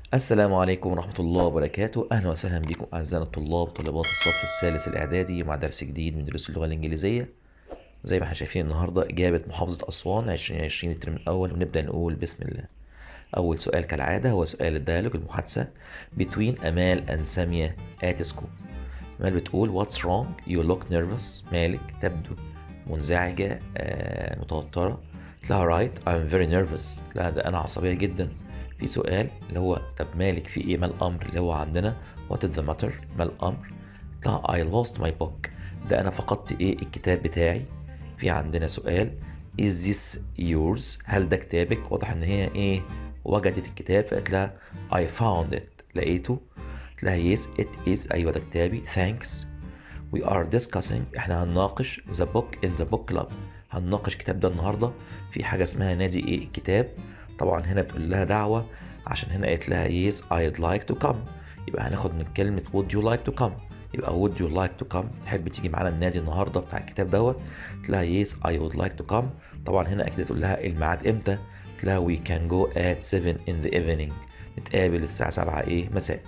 السلام عليكم ورحمة الله وبركاته أهلا وسهلا بكم أعزائنا الطلاب طلابات الصف الثالث الإعدادي مع درس جديد من دروس اللغة الإنجليزية زي ما احنا شايفين النهاردة إجابة محافظة أسوان 2020 الترم الأول ونبدأ نقول بسم الله أول سؤال كالعادة هو سؤال الديالوج المحادثة between أمال and سامية at school أمال بتقول what's wrong you look nervous مالك تبدو منزعجة آه، متوترة قلت لها right I'm very nervous لا ده أنا عصبية جدا في سؤال اللي هو طب مالك في ايه ما الامر اللي هو عندنا what is the matter ما الامر لا I lost my book ده انا فقدت ايه الكتاب بتاعي في عندنا سؤال is this yours هل ده كتابك واضح ان هي ايه وجدت الكتاب فقالت لها I found it لقيته قلت لها yes it is ايوه ده كتابي thanks we are discussing احنا هنناقش the book in the book club هنناقش الكتاب ده النهارده في حاجه اسمها نادي ايه الكتاب طبعا هنا بتقول لها دعوة عشان هنا قالت لها yes I'd like to come يبقى هناخد من كلمة would you like to come يبقى would you like to come تحب تيجي معانا النادي النهاردة بتاع الكتاب دوت قلت لها yes I would like to come طبعا هنا أكيد تقول لها الميعاد إمتى قلت لها we can go at 7 in the evening نتقابل الساعة 7 إيه مساء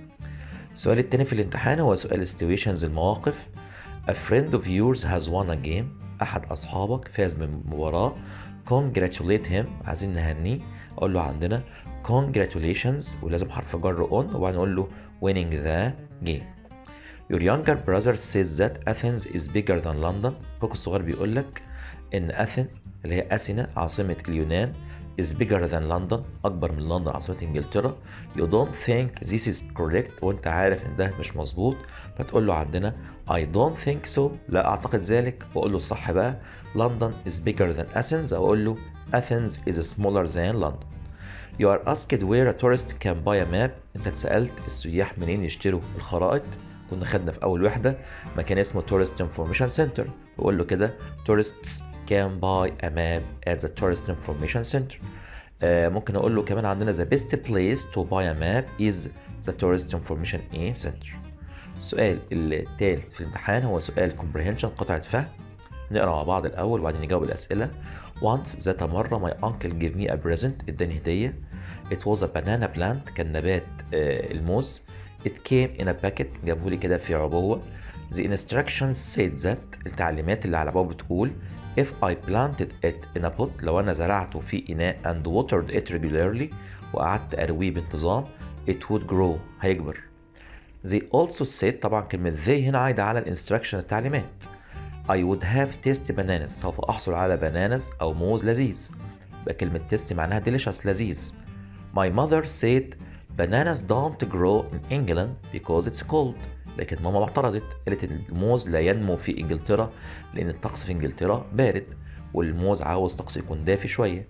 السؤال التاني في الامتحان هو سؤال situations المواقف A friend of yours has won a game أحد أصحابك فاز من مباراة congratulate him عايزين نهنيه أقول له عندنا congratulations ولازم حرف جر on وبعدين نقول له winning the game Your younger brother says that Athens is bigger than London أخوك الصغير بيقول لك إن أثن اللي هي أثينا عاصمة اليونان is bigger than London أكبر من لندن عاصمة إنجلترا You don't think this is correct وأنت عارف إن ده مش مظبوط فتقول له عندنا I don't think so لا أعتقد ذلك وأقول له الصح بقى London is bigger than Athens أو أقول له Athens is smaller than London You are asked where a tourist can buy a map أنت اتسألت السياح منين يشتروا الخرائط كنا خدنا في أول وحدة مكان اسمه Tourist Information Center بقول له كده tourists can buy a map at the Tourist Information Center آه ممكن أقول له كمان عندنا the best place to buy a map is the Tourist Information A Center السؤال الثالث في الامتحان هو سؤال comprehension قطعة فهم نقرا مع بعض الأول وبعدين نجاوب الأسئلة Once ذات مرة my uncle gave me a present اداني هدية It was a banana plant كان نبات آه الموز It came in a packet جابه لي كده في عبوة The instructions said that التعليمات اللي على العبوة بتقول If I planted it in a pot لو أنا زرعته في إناء and watered it regularly وقعدت أرويه بانتظام it would grow هيكبر They also said طبعا كلمة they هنا عايدة على الانستراكشن التعليمات I would have tasty bananas سوف أحصل على bananas أو موز لذيذ يبقى كلمة tasty معناها delicious لذيذ My mother said bananas don't grow in England because it's cold لكن ماما اعترضت قالت ان الموز لا ينمو في انجلترا لان الطقس في انجلترا بارد والموز عاوز طقس يكون دافي شويه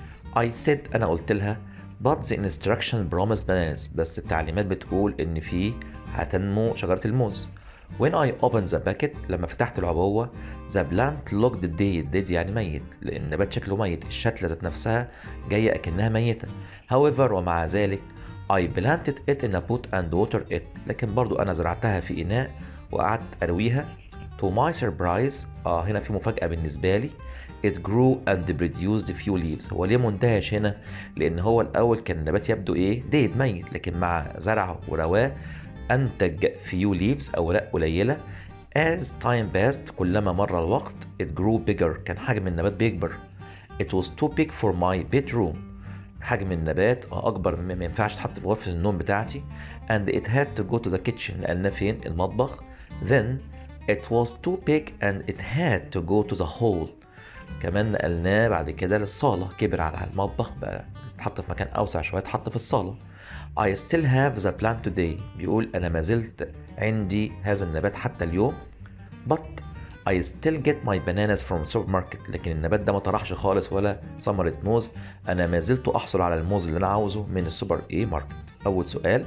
I said انا قلت لها but the instruction promised bananas بس التعليمات بتقول ان في هتنمو شجره الموز When I opened the packet لما فتحت العبوة the plant looked dead dead يعني ميت لأن النبات شكله ميت الشتلة ذات نفسها جاية أكنها ميتة however ومع ذلك I planted it in a pot and watered it لكن برضو أنا زرعتها في إناء وقعدت أرويها to my surprise آه هنا في مفاجأة بالنسبة لي it grew and produced few leaves هو ليه منتهش هنا لأن هو الأول كان النبات يبدو إيه dead ميت لكن مع زرعه ورواه أنتج few leaves أوراق قليلة as time passed كلما مر الوقت it grew bigger كان حجم النبات بيكبر it was too big for my bedroom حجم النبات أكبر مما ما ينفعش تحط في غرفة النوم بتاعتي and it had to go to the kitchen نقلنا فين المطبخ then it was too big and it had to go to the hall كمان نقلناه بعد كده للصالة كبر على المطبخ بقى اتحط في مكان أوسع شوية اتحط في الصالة I still have the plant today بيقول أنا ما زلت عندي هذا النبات حتى اليوم but I still get my bananas from supermarket لكن النبات ده ما طرحش خالص ولا ثمرة موز أنا ما زلت أحصل على الموز اللي أنا عاوزه من السوبر إيه ماركت أول سؤال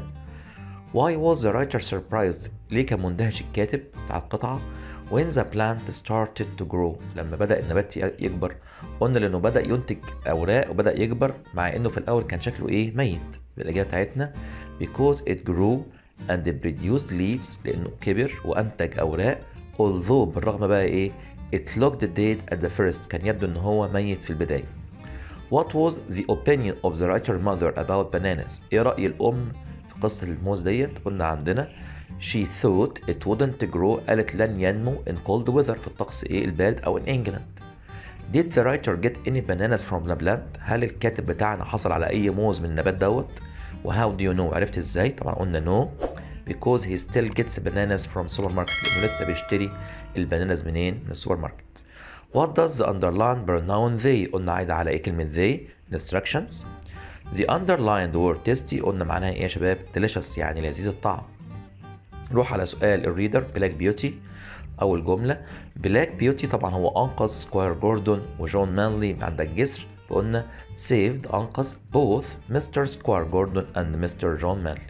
Why was the writer surprised ليه كان مندهش الكاتب بتاع القطعة when the plant started to grow لما بدأ النبات يكبر قلنا لأنه بدأ ينتج أوراق وبدأ يكبر مع إنه في الأول كان شكله إيه ميت الإجابة بتاعتنا because it grew and it produced leaves لأنه كبر وأنتج أوراق although بالرغم بقى إيه it looked dead at the first كان يبدو إن هو ميت في البداية What was the opinion of the writer mother about bananas ايه رأي الأم في قصة الموز ديت قلنا عندنا she thought it wouldn't grow قالت لن ينمو in cold weather في الطقس ايه البارد او in England Did the writer get any bananas from the plant؟ هل الكاتب بتاعنا حصل على أي موز من النبات دوت؟ وهاو do you know؟ عرفت ازاي؟ طبعا قلنا no because he still gets bananas from supermarket لأنه لسه بيشتري البنانز منين؟ من السوبر ماركت. What does the underlined pronoun they؟ قلنا عايدة على ايه كلمة they؟ instructions. The underlined word tasty قلنا معناها ايه يا شباب؟ delicious يعني لذيذ الطعم. نروح على سؤال الريدر بلاك بيوتي أول جملة بلاك بيوتي طبعا هو أنقذ سكوير جوردون وجون مانلي عند الجسر فقلنا saved أنقذ both مستر سكوير جوردون and مستر جون مانلي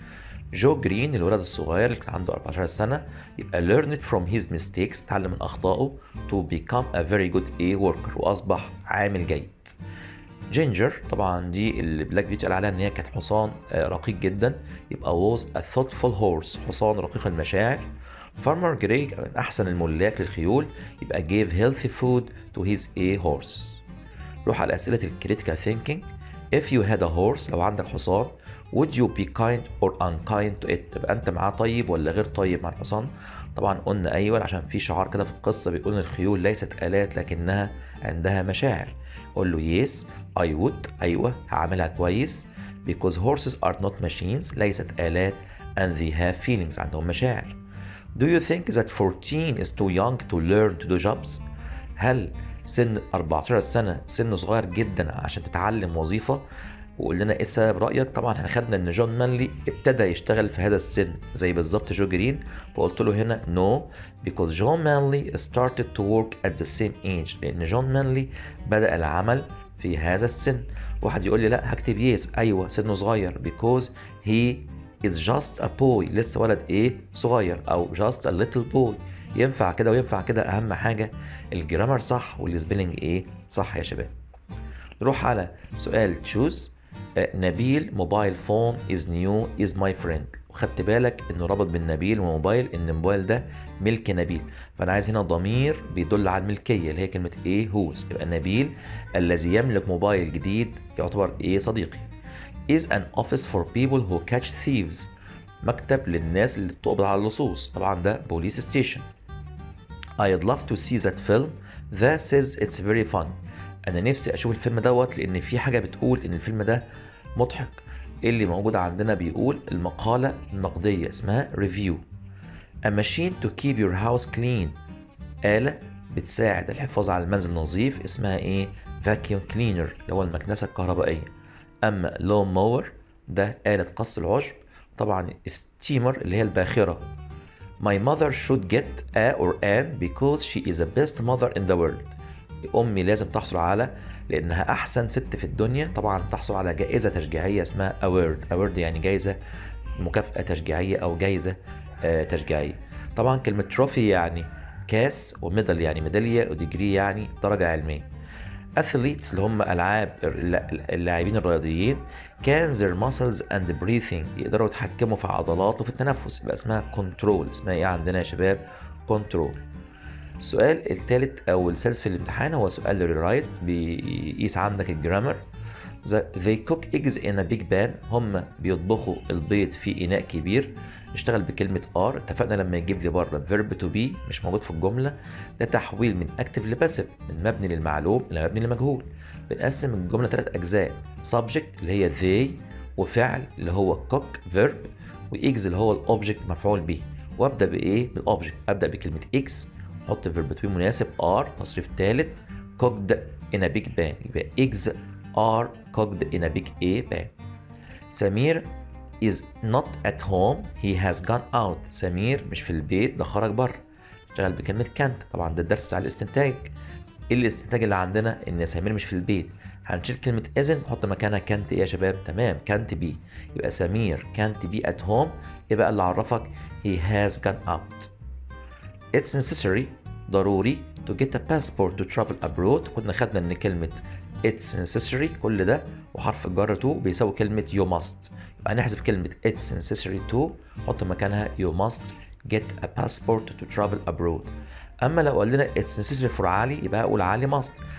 جو جرين الولد الصغير اللي كان عنده 14 سنة يبقى learned from his mistakes اتعلم من أخطائه to become a very good A worker وأصبح عامل جيد جينجر طبعا دي اللي بلاك بيوتي قال عليها ان هي كانت حصان رقيق جدا يبقى was a thoughtful horse حصان رقيق المشاعر فارمر جريج من احسن الملاك للخيول يبقى gave healthy food to his a horses روح على اسئله الكريتيكال ثينكينج if you had a horse لو عندك حصان would you be kind or unkind to it تبقى انت معاه طيب ولا غير طيب مع الحصان طبعا قلنا ايوه عشان في شعار كده في القصه بيقول ان الخيول ليست الات لكنها عندها مشاعر قول له yes I would أيوة هعملها كويس because horses are not machines ليست آلات and they have feelings عندهم مشاعر Do you think that 14 is too young to learn to do jobs؟ هل سن 14 سنة سن صغير جدا عشان تتعلم وظيفة؟ وقول لنا ايه السبب رايك طبعا احنا خدنا ان جون مانلي ابتدى يشتغل في هذا السن زي بالظبط جو جرين فقلت له هنا نو no, because جون مانلي started to work at the same age لان جون مانلي بدا العمل في هذا السن واحد يقول لي لا هكتب يس ايوه سنه صغير because he is just a boy لسه ولد ايه صغير او just a little boy ينفع كده وينفع كده اهم حاجه الجرامر صح والسبيلنج ايه صح يا شباب نروح على سؤال تشوز نبيل موبايل فون از نيو از ماي فريند وخدت بالك انه ربط بين نبيل وموبايل ان الموبايل ده ملك نبيل فانا عايز هنا ضمير بيدل على الملكيه اللي هي كلمه ايه هوز يبقى نبيل الذي يملك موبايل جديد يعتبر ايه صديقي is an office for people who catch thieves مكتب للناس اللي بتقبض على اللصوص طبعا ده بوليس ستيشن I'd love to see that film that says it's very fun انا نفسي اشوف الفيلم دوت لان في حاجه بتقول ان الفيلم ده مضحك اللي موجود عندنا بيقول المقاله النقديه اسمها ريفيو A machine to keep your house clean آلة بتساعد الحفاظ على المنزل نظيف اسمها ايه vacuum cleaner اللي هو المكنسة الكهربائية أما lawn mower ده آلة قص العشب طبعا steamer اللي هي الباخرة My mother should get a or an because she is the best mother in the world امي لازم تحصل على لانها احسن ست في الدنيا طبعا تحصل على جائزه تشجيعيه اسمها اوورد اوورد يعني جائزه مكافاه تشجيعيه او جائزه آه تشجيعيه طبعا كلمه تروفي يعني كاس وميدال يعني ميداليه وديجري يعني درجه علميه athletes اللي هم العاب اللاعبين الرياضيين كان their muscles and breathing يقدروا يتحكموا في عضلات وفي التنفس يبقى اسمها كنترول اسمها ايه عندنا يا شباب كنترول السؤال الثالث او السادس في الامتحان هو سؤال الرايت بيقيس عندك الجرامر they cook eggs in a big pan هم بيطبخوا البيض في اناء كبير نشتغل بكلمة ار اتفقنا لما يجيب لي بره verb to be مش موجود في الجملة ده تحويل من active لباسيف من مبني للمعلوم إلى مبني لمجهول بنقسم الجملة ثلاث أجزاء subject اللي هي they وفعل اللي هو cook verb وإيجز اللي هو الأوبجكت مفعول به وأبدأ بإيه؟ بالأوبجكت أبدأ بكلمة إكس أحط verb to be مناسب are تصريف ثالث cooked in a big pan يبقى eggs are cooked in a big a pan سمير is not at home he has gone out سمير مش في البيت ده خرج بره اشتغل بكلمة كانت طبعا ده الدرس بتاع الاستنتاج ايه الاستنتاج اللي عندنا ان سمير مش في البيت هنشيل كلمة isn't نحط مكانها كانت ايه يا شباب تمام كانت بي يبقى سمير كانت بي at home ايه بقى اللي عرفك he has gone out it's necessary ضروري to get a passport to travel abroad كنا خدنا ان كلمة it's necessary كل ده وحرف الجر to بيساوي كلمة you must يبقى نحذف كلمة it's necessary to نحط مكانها you must get a passport to travel abroad أما لو قال لنا it's necessary for علي يبقى أقول علي must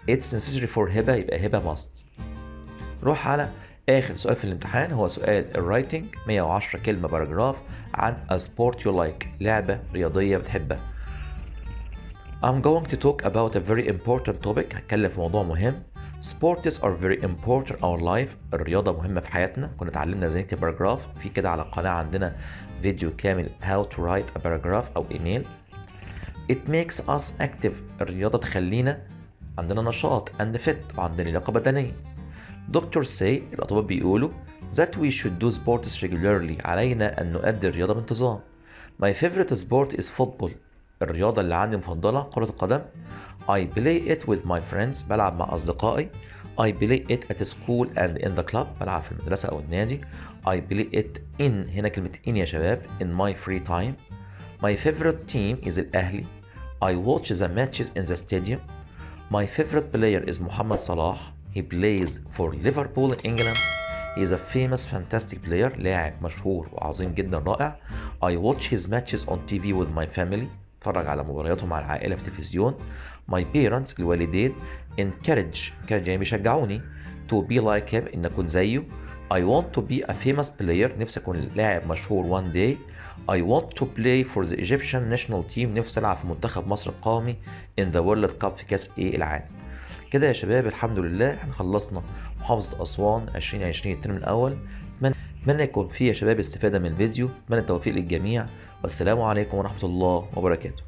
it's necessary for هبة يبقى هبة must نروح على آخر سؤال في الامتحان هو سؤال الرايتنج 110 كلمة باراجراف عن a sport you like لعبة رياضية بتحبها I'm going to talk about a very important topic هتكلم في موضوع مهم Sports are very important in our life الرياضة مهمة في حياتنا كنا اتعلمنا ازاي نكتب باراجراف في كده على القناة عندنا فيديو كامل how to write a paragraph أو إيميل It makes us active الرياضة تخلينا عندنا نشاط and fit وعندنا لياقة بدنية Doctors say الأطباء بيقولوا that we should do sports regularly علينا أن نؤدي الرياضة بانتظام My favorite sport is football الرياضة اللي عندي مفضلة كرة القدم I play it with my friends بلعب مع أصدقائي I play it at school and in the club بلعب في المدرسة أو النادي I play it in هنا كلمة in يا شباب in my free time My favorite team is الأهلي I watch the matches in the stadium My favorite player is محمد صلاح He plays for Liverpool in England He is a famous fantastic player لاعب مشهور وعظيم جدا رائع I watch his matches on TV with my family اتفرج على مبارياته مع العائلة في التلفزيون My parents الوالدين encourage encourage يعني بيشجعوني to be like him إن أكون زيه I want to be a famous player نفسي أكون لاعب مشهور one day I want to play for the Egyptian national team نفسي ألعب في منتخب مصر القومي in the World Cup في كأس إيه العالم كده يا شباب الحمد لله احنا خلصنا محافظة أسوان 2020 الترم الأول أتمنى يكون فيه يا شباب استفادة من الفيديو أتمنى التوفيق للجميع والسلام عليكم ورحمة الله وبركاته